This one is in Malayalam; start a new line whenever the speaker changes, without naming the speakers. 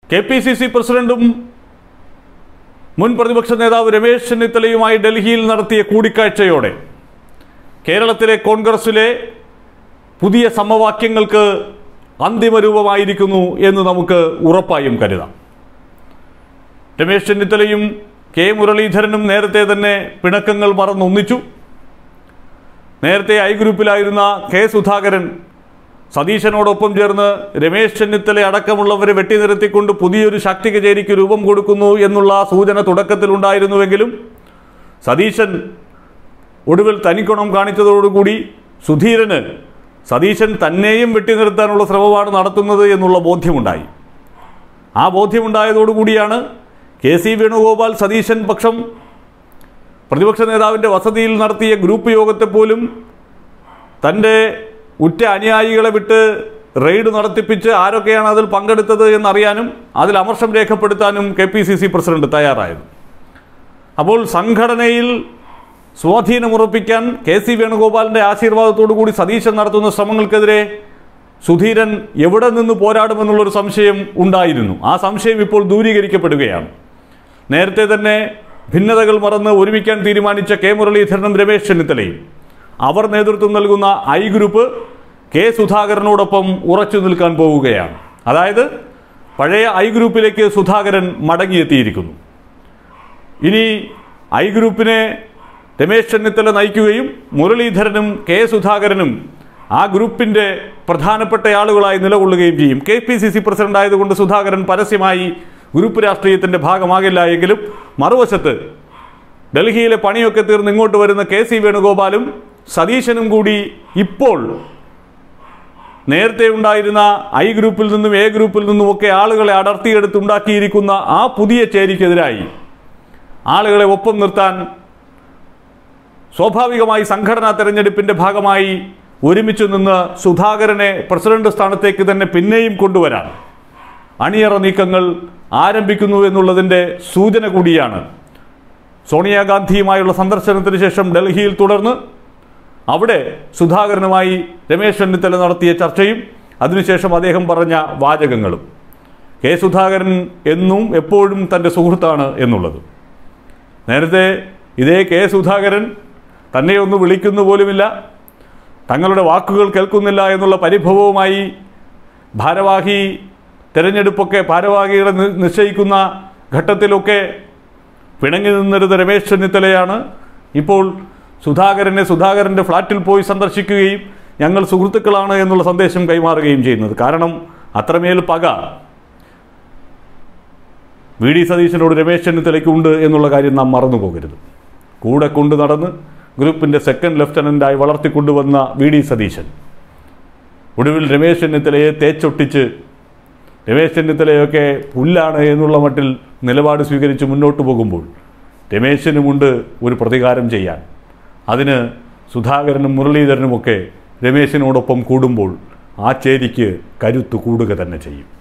കെ പി സി സി പ്രസിഡന്റും മുൻ പ്രതിപക്ഷ നേതാവ് രമേശ് ചെന്നിത്തലയുമായി ഡൽഹിയിൽ നടത്തിയ കൂടിക്കാഴ്ചയോടെ കേരളത്തിലെ കോൺഗ്രസിലെ പുതിയ സമവാക്യങ്ങൾക്ക് അന്തിമ രൂപമായിരിക്കുന്നു എന്ന് നമുക്ക് ഉറപ്പായും കരുതാം രമേശ് ചെന്നിത്തലയും കെ മുരളീധരനും നേരത്തെ തന്നെ പിണക്കങ്ങൾ മറന്നൊന്നിച്ചു നേരത്തെ ഐ ഗ്രൂപ്പിലായിരുന്ന കെ സുധാകരൻ സതീശനോടൊപ്പം ചേർന്ന് രമേശ് ചെന്നിത്തല അടക്കമുള്ളവരെ വെട്ടിനിർത്തിക്കൊണ്ട് പുതിയൊരു ശക്തി കചേരിക്ക് രൂപം കൊടുക്കുന്നു എന്നുള്ള സൂചന തുടക്കത്തിലുണ്ടായിരുന്നുവെങ്കിലും സതീശൻ ഒടുവിൽ തനിക്കുണം കാണിച്ചതോടുകൂടി സുധീരന് സതീശൻ തന്നെയും വെട്ടിനിർത്താനുള്ള ശ്രമമാണ് നടത്തുന്നത് എന്നുള്ള ബോധ്യമുണ്ടായി ആ ബോധ്യമുണ്ടായതോടുകൂടിയാണ് കെ സി വേണുഗോപാൽ സതീശൻ പക്ഷം പ്രതിപക്ഷ നേതാവിൻ്റെ വസതിയിൽ നടത്തിയ ഗ്രൂപ്പ് യോഗത്തെ പോലും തൻ്റെ ഉറ്റ അനുയായികളെ വിട്ട് റെയ്ഡ് നടത്തിപ്പിച്ച് ആരൊക്കെയാണ് അതിൽ പങ്കെടുത്തത് എന്നറിയാനും അതിൽ അമർഷം രേഖപ്പെടുത്താനും K P C C president തയ്യാറായത് അപ്പോൾ സംഘടനയിൽ സ്വാധീനമുറപ്പിക്കാൻ കെ സി വേണുഗോപാലിൻ്റെ ആശീർവാദത്തോടു കൂടി സതീശൻ നടത്തുന്ന ശ്രമങ്ങൾക്കെതിരെ സുധീരൻ എവിടെ നിന്ന് പോരാടുമെന്നുള്ളൊരു സംശയം ഉണ്ടായിരുന്നു ആ സംശയം ഇപ്പോൾ ദൂരീകരിക്കപ്പെടുകയാണ് നേരത്തെ തന്നെ ഭിന്നതകൾ മറന്ന് ഒരുമിക്കാൻ തീരുമാനിച്ച കെ മുരളീധരനും രമേശ് ചെന്നിത്തലയും അവർ നേതൃത്വം നൽകുന്ന ഐ ഗ്രൂപ്പ് കെ സുധാകരനോടൊപ്പം ഉറച്ചു നിൽക്കാൻ പോവുകയാണ് അതായത് പഴയ ഐ ഗ്രൂപ്പിലേക്ക് സുധാകരൻ മടങ്ങിയെത്തിയിരിക്കുന്നു ഇനി ഐ ഗ്രൂപ്പിനെ രമേശ് ചെന്നിത്തല നയിക്കുകയും മുരളീധരനും കെ സുധാകരനും ആ ഗ്രൂപ്പിൻ്റെ പ്രധാനപ്പെട്ട ആളുകളായി നിലകൊള്ളുകയും ചെയ്യും K P C C president ആയതുകൊണ്ട് സുധാകരൻ പരസ്യമായി ഗ്രൂപ്പ് രാഷ്ട്രീയത്തിൻ്റെ ഭാഗമാകില്ല എങ്കിലും മറുവശത്ത് ഡൽഹിയിലെ പണിയൊക്കെ തീർന്ന് ഇങ്ങോട്ട് വരുന്ന കെ സി വേണുഗോപാലും സതീശനും കൂടി ഇപ്പോൾ നേരത്തെ ഉണ്ടായിരുന്ന ഐ ഗ്രൂപ്പിൽ നിന്നും എ ഗ്രൂപ്പിൽ നിന്നുമൊക്കെ ആളുകളെ അടർത്തിയെടുത്തുണ്ടാക്കിയിരിക്കുന്ന ആ പുതിയ ചേരിക്കെതിരായി ആളുകളെ ഒപ്പം നിർത്താൻ സ്വാഭാവികമായി സംഘടനാ തെരഞ്ഞെടുപ്പിന്റെ ഭാഗമായി ഒരുമിച്ച് നിന്ന് സുധാകരനെ പ്രസിഡന്റ് സ്ഥാനത്തേക്ക് തന്നെ പിന്നെയും കൊണ്ടുവരാൻ അണിയറ നീക്കങ്ങൾ ആരംഭിക്കുന്നു എന്നുള്ളതിൻ്റെ സൂചന കൂടിയാണ് സോണിയാഗാന്ധിയുമായുള്ള സന്ദർശനത്തിന് ശേഷം ഡൽഹിയിൽ തുടർന്ന് അവിടെ സുധാകരനുമായി രമേശ് ചെന്നിത്തല നടത്തിയ ചർച്ചയും അതിനുശേഷം അദ്ദേഹം പറഞ്ഞ വാചകങ്ങളും കെ സുധാകരൻ എന്നും എപ്പോഴും തൻ്റെ സുഹൃത്താണ് എന്നുള്ളത് നേരത്തെ ഇതേ കെ സുധാകരൻ തന്നെ ഒന്ന് വിളിക്കുന്നു പോലുമില്ല തങ്ങളുടെ വാക്കുകൾ കേൾക്കുന്നില്ല എന്നുള്ള പരിഭവവുമായി ഭാരവാഹി തെരഞ്ഞെടുപ്പൊക്കെ ഭാരവാഹികളെ നി- നിശ്ചയിക്കുന്ന ഘട്ടത്തിലൊക്കെ പിണങ്ങി നിന്നിരുന്ന രമേശ് ചെന്നിത്തലയാണ് ഇപ്പോൾ സുധാകരനെ സുധാകരൻ്റെ ഫ്ലാറ്റിൽ പോയി സന്ദർശിക്കുകയും ഞങ്ങൾ സുഹൃത്തുക്കളാണ് എന്നുള്ള സന്ദേശം കൈമാറുകയും ചെയ്യുന്നത് കാരണം അത്രമേൽ പക വി ഡി സതീശനോട് രമേശ് ചെന്നിത്തലയ്ക്കുണ്ട് എന്നുള്ള കാര്യം നാം മറന്നു പോകരുത് കൂടെ കൊണ്ടു നടന്ന് ഗ്രൂപ്പിൻ്റെ സെക്കൻഡ് ലെഫ്റ്റനൻ്റായി വളർത്തിക്കൊണ്ടുവന്ന വി ഡി സതീശൻ ഒടുവിൽ രമേശ് ചെന്നിത്തലയെ തേച്ചൊട്ടിച്ച് രമേശ് ചെന്നിത്തലയൊക്കെ പുല്ലാണ് എന്നുള്ള മട്ടിൽ നിലപാട് സ്വീകരിച്ച് മുന്നോട്ട് പോകുമ്പോൾ രമേശിനുമുണ്ട് ഒരു പ്രതികാരം ചെയ്യാൻ അതിന് സുധാകരനും മുരളീധരനുമൊക്കെ രമേശിനോടൊപ്പം കൂടുമ്പോൾ ആ ചേരിക്ക് കരുത്ത് കൂടുക തന്നെ ചെയ്യും